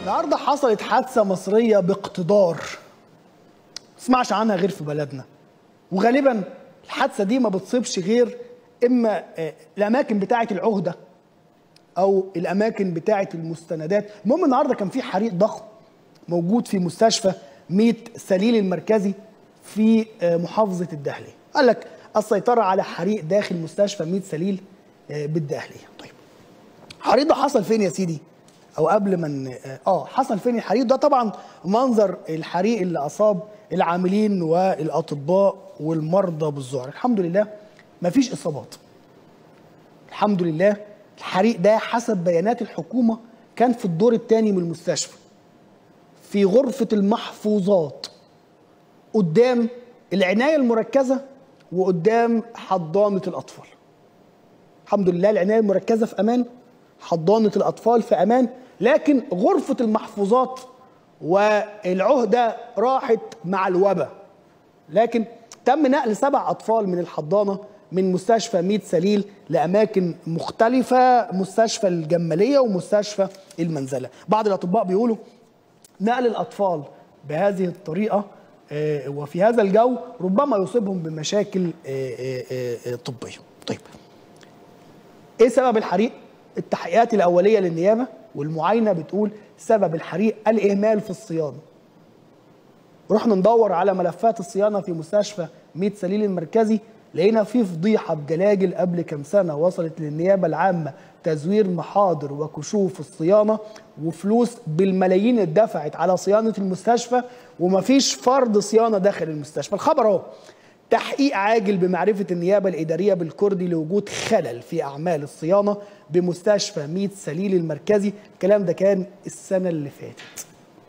النهارده حصلت حادثه مصريه باقتدار تسمعش عنها غير في بلدنا وغالبا الحادثه دي ما بتصيبش غير اما آه، الاماكن بتاعه العهده او الاماكن بتاعه المستندات المهم النهارده كان في حريق ضخم موجود في مستشفى ميت سليل المركزي في آه، محافظه الدهليه قال لك السيطره على حريق داخل مستشفى ميت سليل آه، بالدهليه طيب الحريق ده حصل فين يا سيدي او قبل ما ن- اه حصل فين الحريق ده طبعا منظر الحريق اللي اصاب العاملين والاطباء والمرضى بالذعر الحمد لله مفيش اصابات الحمد لله الحريق ده حسب بيانات الحكومه كان في الدور الثاني من المستشفى في غرفه المحفوظات قدام العنايه المركزه وقدام حضانه الاطفال الحمد لله العنايه المركزه في امان حضانه الاطفال في امان لكن غرفه المحفوظات والعهده راحت مع الوباء لكن تم نقل سبع اطفال من الحضانه من مستشفى ميت سليل لاماكن مختلفه مستشفى الجماليه ومستشفى المنزله بعض الاطباء بيقولوا نقل الاطفال بهذه الطريقه آه، وفي هذا الجو ربما يصيبهم بمشاكل آه، آه، آه، طبيه طيب ايه سبب الحريق التحقيقات الاوليه للنيابه والمعاينه بتقول سبب الحريق الاهمال في الصيانه رحنا ندور على ملفات الصيانه في مستشفى ميت سليل المركزي لقينا في فضيحه بجلاجل قبل كام سنه وصلت للنيابه العامه تزوير محاضر وكشوف الصيانه وفلوس بالملايين اتدفعت على صيانه المستشفى ومفيش فرض صيانه داخل المستشفى الخبر اهو تحقيق عاجل بمعرفة النيابة الإدارية بالكردي لوجود خلل في أعمال الصيانة بمستشفى ميت سليل المركزي الكلام ده كان السنة اللي فاتت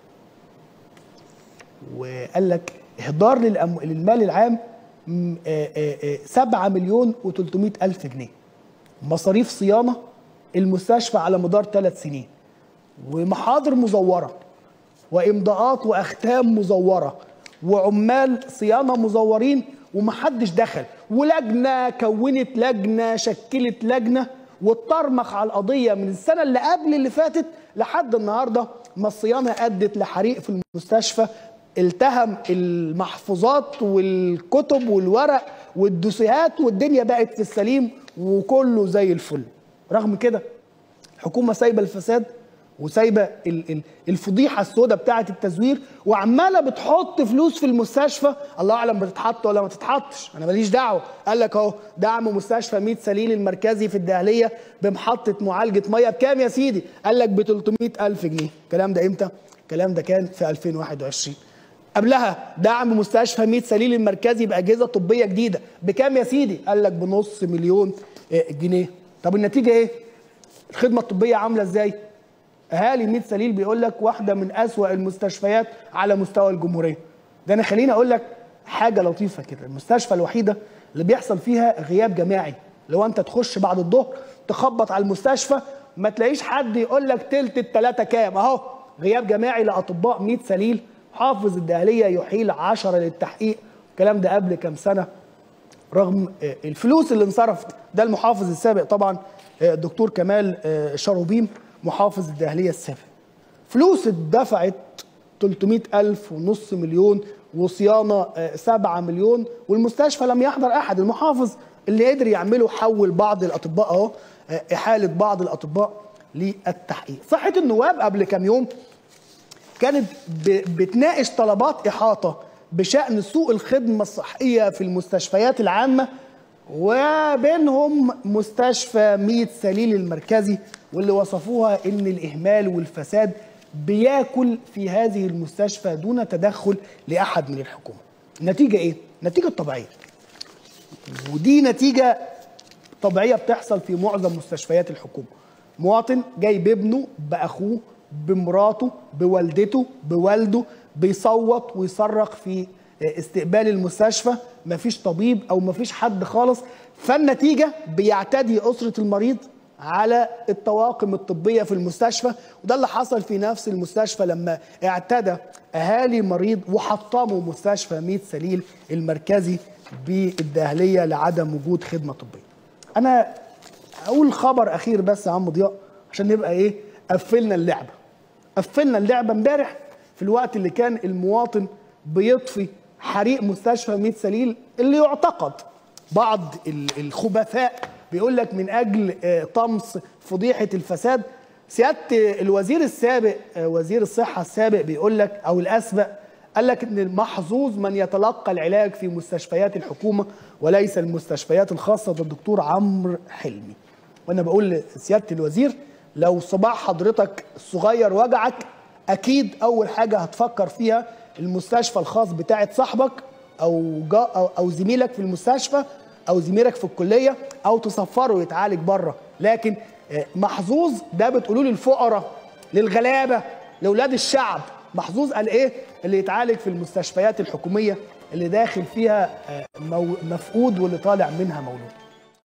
وقال لك إهدار للأم... للمال العام م- آه، آه، آه، 7 مليون و300 ألف جنيه مصاريف صيانة المستشفى على مدار ثلاث سنين ومحاضر مزورة وإمضاءات وأختام مزورة وعمال صيانة مزورين ومحدش دخل ولجنة كونت لجنة شكلت لجنة واتطرمخ على القضية من السنة اللي قبل اللي فاتت لحد النهاردة ما الصيانة أدت لحريق في المستشفى التهم المحفوظات والكتب والورق والدوسيهات والدنيا بقت في السليم وكله زي الفل رغم كده الحكومه سايبه الفساد وسايبه ال- ال- الفضيحه السوداء بتاعه التزوير وعماله بتحط فلوس في المستشفى الله اعلم بتتحط ولا ما تتحطش انا ماليش دعوه قال لك اهو دعم مستشفى 100 سليل المركزي في الدهليه بمحطه معالجه ميه بكام يا سيدي قال لك ب 300 الف جنيه الكلام ده امتى الكلام ده كان في 2021 قبلها دعم مستشفى 100 سليل المركزي باجهزه طبيه جديده بكام يا سيدي قال لك بنص مليون آه، جنيه طب النتيجه ايه الخدمه الطبيه عامله ازاي اهالي ميت سليل بيقول لك واحده من اسوا المستشفيات على مستوى الجمهوريه ده انا خليني اقول لك حاجه لطيفه كده المستشفى الوحيده اللي بيحصل فيها غياب جماعي لو انت تخش بعد الظهر تخبط على المستشفى ما تلاقيش حد يقول لك تلت التلاته كام اهو غياب جماعي لاطباء ميت سليل حافظ الدهليه يحيل عشرة للتحقيق الكلام ده قبل كام سنه رغم آه، الفلوس اللي انصرفت ده المحافظ السابق طبعا آه، الدكتور كمال آه، شروبيم محافظ الدهلية السابق فلوس اتدفعت 300 ألف ونص مليون وصيانة آه، 7 مليون والمستشفى لم يحضر أحد المحافظ اللي قدر يعمله حول بعض الأطباء أهو آه، إحالة بعض الأطباء للتحقيق صحة النواب قبل كام يوم كانت ب- بتناقش طلبات إحاطة بشأن سوء الخدمة الصحية في المستشفيات العامة وبينهم مستشفى ميت سليل المركزي واللي وصفوها إن الإهمال والفساد بياكل في هذه المستشفى دون تدخل لأحد من الحكومة النتيجة إيه؟ نتيجة طبيعية ودي نتيجة طبيعية بتحصل في معظم مستشفيات الحكومة مواطن جايب ابنه بأخوه بمراته بوالدته بوالده بيصوت ويصرخ في استقبال المستشفى مفيش طبيب او مفيش حد خالص فالنتيجة بيعتدي أسرة المريض على الطواقم الطبية في المستشفى وده اللي حصل في نفس المستشفى لما اعتدى أهالي مريض وحطموا مستشفى ميت سليل المركزي بالدهلية لعدم وجود خدمة طبية أنا أقول خبر أخير بس يا عم ضياء عشان نبقى إيه قفلنا اللعبة قفلنا اللعبه امبارح في الوقت اللي كان المواطن بيطفي حريق مستشفى ميت سليل اللي يعتقد بعض ال- الخبثاء بيقول لك من اجل آه، طمس فضيحه الفساد سياده الوزير السابق آه، وزير الصحه السابق بيقول لك او الاسبق قال لك ان محظوظ من يتلقى العلاج في مستشفيات الحكومه وليس المستشفيات الخاصه ده الدكتور عمرو حلمي وانا بقول لسياده الوزير لو صباع حضرتك الصغير وجعك اكيد اول حاجه هتفكر فيها المستشفى الخاص بتاعه صاحبك او جا أو, او زميلك في المستشفى او زميلك في الكليه او تسفره يتعالج بره لكن آه، محظوظ ده بتقولوا للفقراء للغلابه لاولاد الشعب محظوظ قال ايه اللي يتعالج في المستشفيات الحكوميه اللي داخل فيها آه، مو- مفقود واللي طالع منها مولود